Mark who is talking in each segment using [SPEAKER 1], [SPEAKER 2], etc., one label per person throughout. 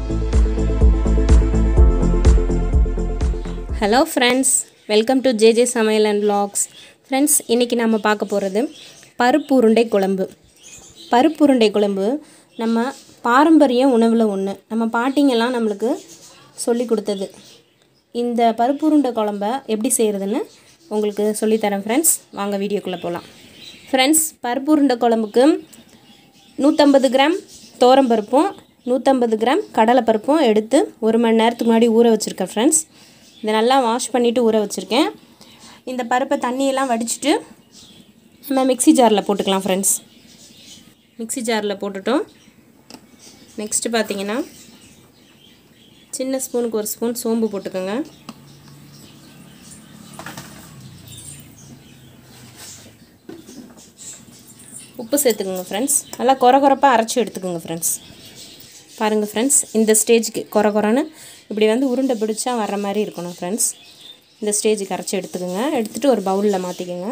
[SPEAKER 1] hello friends welcome to J J சமையல் and vlogs friends இன்றைக்கி நம்ம பார்க்க போகிறது பருப்பு உருண்டை குழம்பு பருப்பு உருண்டை குழம்பு நம்ம பாரம்பரிய உணவில் ஒன்று நம்ம பாட்டிங்கெல்லாம் நம்மளுக்கு சொல்லி கொடுத்தது இந்த பருப்பு உருண்டை குழம்ப எப்படி செய்கிறதுன்னு உங்களுக்கு சொல்லித்தரேன் ஃப்ரெண்ட்ஸ் வாங்க வீடியோக்குள்ளே போகலாம் ஃப்ரெண்ட்ஸ் பருப்பு உருண்டை குழம்புக்கு நூற்றம்பது கிராம் பருப்பும் நூற்றம்பது கிராம் கடலைப்பருப்பும் எடுத்து ஒரு மணி நேரத்துக்கு முன்னாடி ஊற வச்சுருக்கேன் ஃப்ரெண்ட்ஸ் இதை நல்லா வாஷ் பண்ணிவிட்டு ஊற வச்சுருக்கேன் இந்த பருப்பை தண்ணியெல்லாம் வடிச்சிட்டு நம்ம மிக்ஸி ஜாரில் போட்டுக்கலாம் ஃப்ரெண்ட்ஸ் மிக்ஸி ஜாரில் போட்டுட்டோம் நெக்ஸ்ட்டு பார்த்தீங்கன்னா சின்ன ஸ்பூனுக்கு ஒரு ஸ்பூன் சோம்பு போட்டுக்கோங்க உப்பு சேர்த்துக்குங்க ஃப்ரெண்ட்ஸ் நல்லா கொர கொரப்பாக அரைச்சி எடுத்துக்கோங்க ஃப்ரெண்ட்ஸ் பாருங்கள் ஃப்ரெண்ட்ஸ் இந்த ஸ்டேஜுக்கு கொர கொரன்னு இப்படி வந்து உருண்டை பிடிச்சா வர்ற மாதிரி இருக்கணும் ஃப்ரெண்ட்ஸ் இந்த ஸ்டேஜுக்கு அரைச்சி எடுத்துக்கோங்க எடுத்துகிட்டு ஒரு பவுலில் மாற்றிக்கோங்க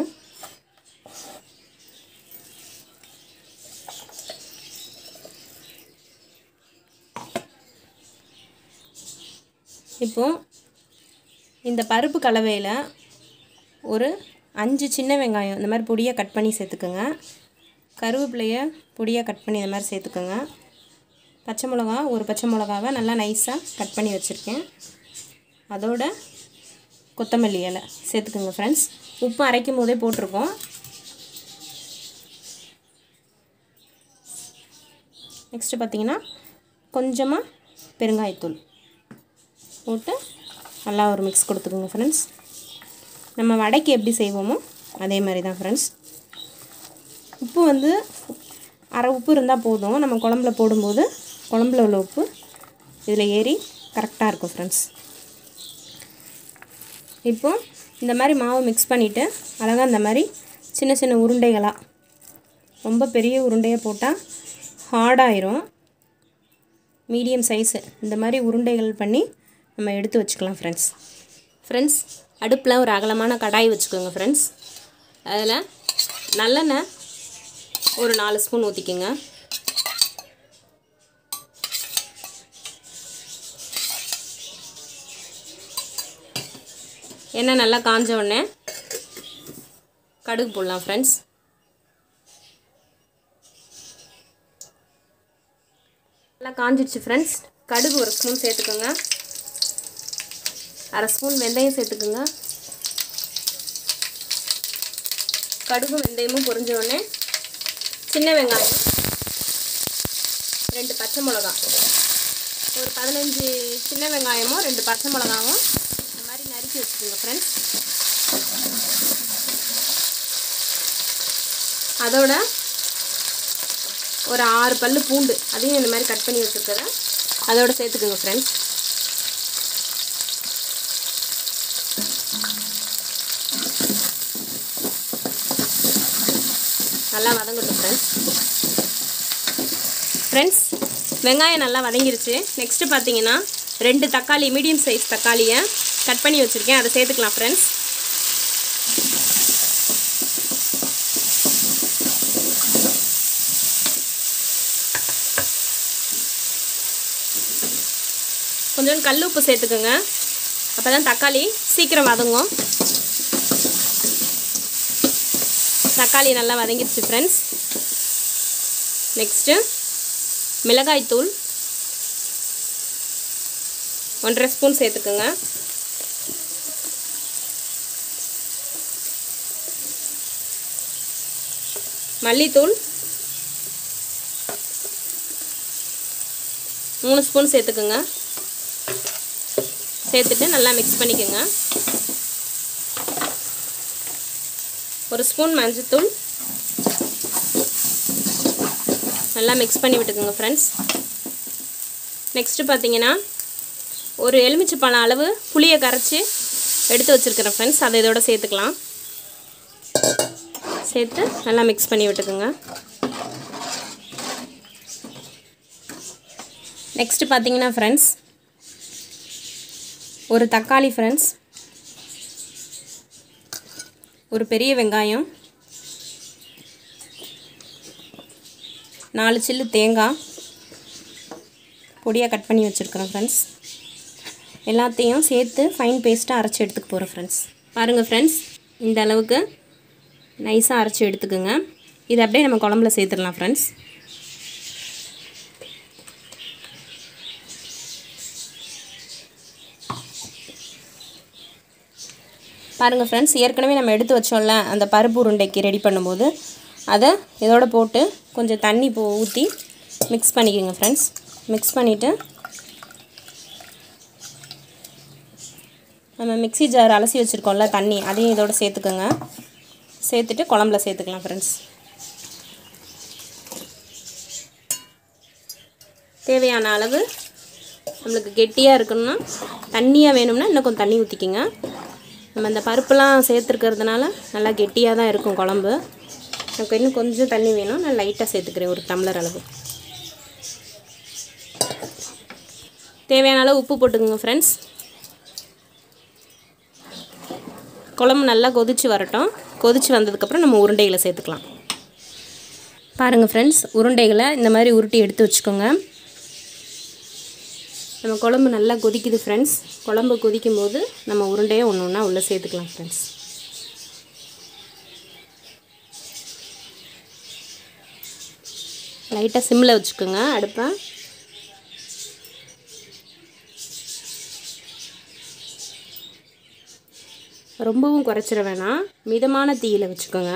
[SPEAKER 1] இப்போது இந்த பருப்பு கலவையில் ஒரு அஞ்சு சின்ன வெங்காயம் இந்த மாதிரி பொடியாக கட் பண்ணி சேர்த்துக்கோங்க கருவேப்பிலையை பொடியாக கட் பண்ணி இந்த மாதிரி சேர்த்துக்கோங்க பச்சை மிளகா ஒரு பச்சை மிளகாவை நல்லா நைஸாக கட் பண்ணி வச்சுருக்கேன் அதோட கொத்தமல்லி இலை சேர்த்துக்கோங்க ஃப்ரெண்ட்ஸ் உப்பு அரைக்கும் போதே போட்டிருக்கோம் நெக்ஸ்ட்டு பார்த்தீங்கன்னா கொஞ்சமாக பெருங்காயத்தூள் போட்டு நல்லா ஒரு மிக்ஸ் கொடுத்துக்கோங்க ஃப்ரெண்ட்ஸ் நம்ம வடைக்கு எப்படி செய்வோமோ அதே மாதிரி தான் ஃப்ரெண்ட்ஸ் உப்பு வந்து அரை உப்பு இருந்தால் போதும் நம்ம குழம்புல போடும்போது குழம்புல உள்ள உப்பு இதில் ஏறி கரெக்டாக இருக்கும் ஃப்ரெண்ட்ஸ் இப்போ இந்த மாதிரி மாவு மிக்ஸ் பண்ணிவிட்டு அழகாக இந்த மாதிரி சின்ன சின்ன உருண்டைகளாக ரொம்ப பெரிய உருண்டையாக போட்டால் ஹார்டாயிரும் மீடியம் சைஸு இந்த மாதிரி உருண்டைகள் பண்ணி நம்ம எடுத்து வச்சுக்கலாம் ஃப்ரெண்ட்ஸ் ஃப்ரெண்ட்ஸ் அடுப்பில் ஒரு அகலமான கடாய் வச்சுக்கோங்க ஃப்ரெண்ட்ஸ் அதில் நல்லெண்ணெய் ஒரு நாலு ஸ்பூன் ஊற்றிக்கோங்க எண்ணெய் நல்லா காஞ்ச உடனே கடுகு போடலாம் ஃப்ரெண்ட்ஸ் நல்லா காஞ்சிடுச்சு ஃப்ரெண்ட்ஸ் கடுகு ஒரு ஸ்பூன் சேர்த்துக்கோங்க அரை ஸ்பூன் வெந்தயம் சேர்த்துக்குங்க கடுகும் வெந்தயமும் பொரிஞ்ச உடனே சின்ன வெங்காயம் ரெண்டு பச்சை மிளகா ஒரு பதினஞ்சு சின்ன வெங்காயமும் ரெண்டு பச்சை மிளகாவும் இந்த மாதிரி நறுக்கி வச்சுக்கோங்க ஃப்ரெண்ட்ஸ் அதோட ஒரு ஆறு பல் பூண்டு அதையும் இந்த மாதிரி கட் பண்ணி வச்சுருக்கிறேன் அதோட சேர்த்துக்கோங்க ஃப்ரெண்ட்ஸ் நல்லா வதங்கட்டும் ஃப்ரெண்ட்ஸ் ஃப்ரெண்ட்ஸ் வெங்காயம் நல்லா வதங்கிருச்சு நெக்ஸ்ட்டு பார்த்தீங்கன்னா ரெண்டு தக்காளி மீடியம் சைஸ் தக்காளியை கட் பண்ணி வச்சுருக்கேன் அதை சேர்த்துக்கலாம் ஃப்ரெண்ட்ஸ் கொஞ்சம் கல் உப்பு சேர்த்துக்கோங்க அப்போ தான் தக்காளி சீக்கிரம் வதங்கும் தக்காளி நல்லா வதங்கிடுச்சு ஃப்ரெண்ட்ஸ் நெக்ஸ்ட்டு மிளகாய்த்தூள் ஒன்றரை ஸ்பூன் சேர்த்துக்குங்க மல்லித்தூள் மூணு ஸ்பூன் சேர்த்துக்குங்க சேர்த்துட்டு நல்லா மிக்ஸ் பண்ணிக்கோங்க ஒரு ஸ்பூன் மஞ்சத்தூள் நல்லா மிக்ஸ் பண்ணி விட்டுக்குங்க ஃப்ரெண்ட்ஸ் நெக்ஸ்ட்டு பார்த்தீங்கன்னா ஒரு எலுமிச்சை பழம் அளவு புளியை கரைச்சி எடுத்து வச்சுருக்கிறேன் ஃப்ரெண்ட்ஸ் அதை இதோட சேர்த்துக்கலாம் சேர்த்து நல்லா மிக்ஸ் பண்ணி விட்டுக்குங்க நெக்ஸ்ட்டு பார்த்தீங்கன்னா ஃப்ரெண்ட்ஸ் ஒரு தக்காளி ஃப்ரெண்ட்ஸ் ஒரு பெரிய வெங்காயம் நாலு சில்லு தேங்காய் பொடியாக கட் பண்ணி வச்சுருக்குறேன் ஃப்ரெண்ட்ஸ் எல்லாத்தையும் சேர்த்து ஃபைன் பேஸ்ட்டாக அரைச்சி எடுத்துக்க போகிறேன் ஃப்ரெண்ட்ஸ் பாருங்கள் ஃப்ரெண்ட்ஸ் இந்த அளவுக்கு நைஸாக அரைச்சி எடுத்துக்கோங்க இதை அப்படியே நம்ம குழம்புல சேர்த்துடலாம் ஃப்ரெண்ட்ஸ் பாருங்கள் ஃப்ரெண்ட்ஸ் ஏற்கனவே நம்ம எடுத்து வச்சோம்ல அந்த பருப்பு உருண்டைக்கு ரெடி பண்ணும்போது அதை இதோட போட்டு கொஞ்சம் தண்ணி போ ஊற்றி மிக்ஸ் பண்ணிக்கோங்க ஃப்ரெண்ட்ஸ் மிக்ஸ் பண்ணிவிட்டு நம்ம மிக்ஸி ஜார் அலசி வச்சுருக்கோம்ல தண்ணி அதையும் இதோட சேர்த்துக்கோங்க சேர்த்துட்டு குழம்புல சேர்த்துக்கலாம் ஃப்ரெண்ட்ஸ் தேவையான அளவு நம்மளுக்கு கெட்டியாக இருக்கணும்னா தண்ணியாக வேணும்னா இன்னும் கொஞ்சம் தண்ணி ஊற்றிக்கிங்க நம்ம இந்த பருப்புலாம் சேர்த்துருக்கிறதுனால நல்லா கெட்டியாக தான் இருக்கும் குழம்பு எனக்கு இன்னும் கொஞ்சம் தண்ணி வேணும் நான் லைட்டாக சேர்த்துக்கிறேன் ஒரு டம்ளர் அளவு தேவையான அளவு உப்பு போட்டுக்கோங்க ஃப்ரெண்ட்ஸ் குழம்பு நல்லா கொதித்து வரட்டும் கொதித்து வந்ததுக்கப்புறம் நம்ம உருண்டைகளை சேர்த்துக்கலாம் பாருங்கள் ஃப்ரெண்ட்ஸ் உருண்டைகளை இந்த மாதிரி உருட்டி எடுத்து வச்சுக்கோங்க நம்ம குழம்பு நல்லா கொதிக்குது ஃப்ரெண்ட்ஸ் குழம்பு கொதிக்கும் போது நம்ம உருண்டையை ஒன்று ஒன்றா உள்ளே சேர்த்துக்கலாம் ஃப்ரெண்ட்ஸ் லைட்டாக சிம்மில் வச்சுக்கோங்க அடுப்பை ரொம்பவும் குறைச்சிட வேணாம் மிதமான தீயில் வச்சுக்கோங்க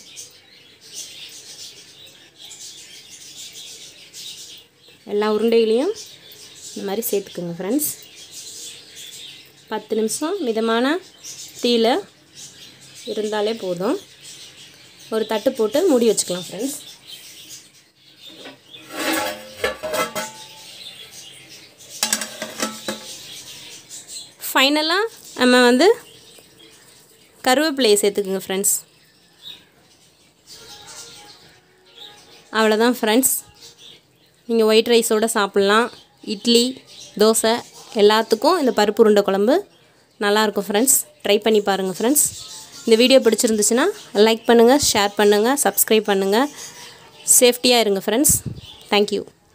[SPEAKER 1] எல்லா உருண்டைகளையும் இந்த மாதிரி சேர்த்துக்குங்க ஃப்ரெண்ட்ஸ் பத்து நிமிஷம் மிதமான தீயில் இருந்தாலே போதும் ஒரு தட்டு போட்டு மூடி வச்சுக்கலாம் ஃப்ரெண்ட்ஸ் ஃபைனலாக நம்ம வந்து கருவேப்பிலையை சேர்த்துக்குங்க ஃப்ரெண்ட்ஸ் அவ்வளோதான் ஃப்ரெண்ட்ஸ் நீங்கள் ஒயிட் ரைஸோடு சாப்பிட்லாம் இட்லி தோசை எல்லாத்துக்கும் இந்த பருப்பு உருண்டை குழம்பு நல்லாயிருக்கும் ஃப்ரெண்ட்ஸ் ட்ரை பண்ணி பாருங்கள் ஃப்ரெண்ட்ஸ் இந்த வீடியோ பிடிச்சிருந்துச்சுன்னா லைக் பண்ணுங்கள் ஷேர் பண்ணுங்கள் சப்ஸ்கிரைப் பண்ணுங்கள் சேஃப்டியாக இருங்க ஃப்ரெண்ட்ஸ் தேங்க்யூ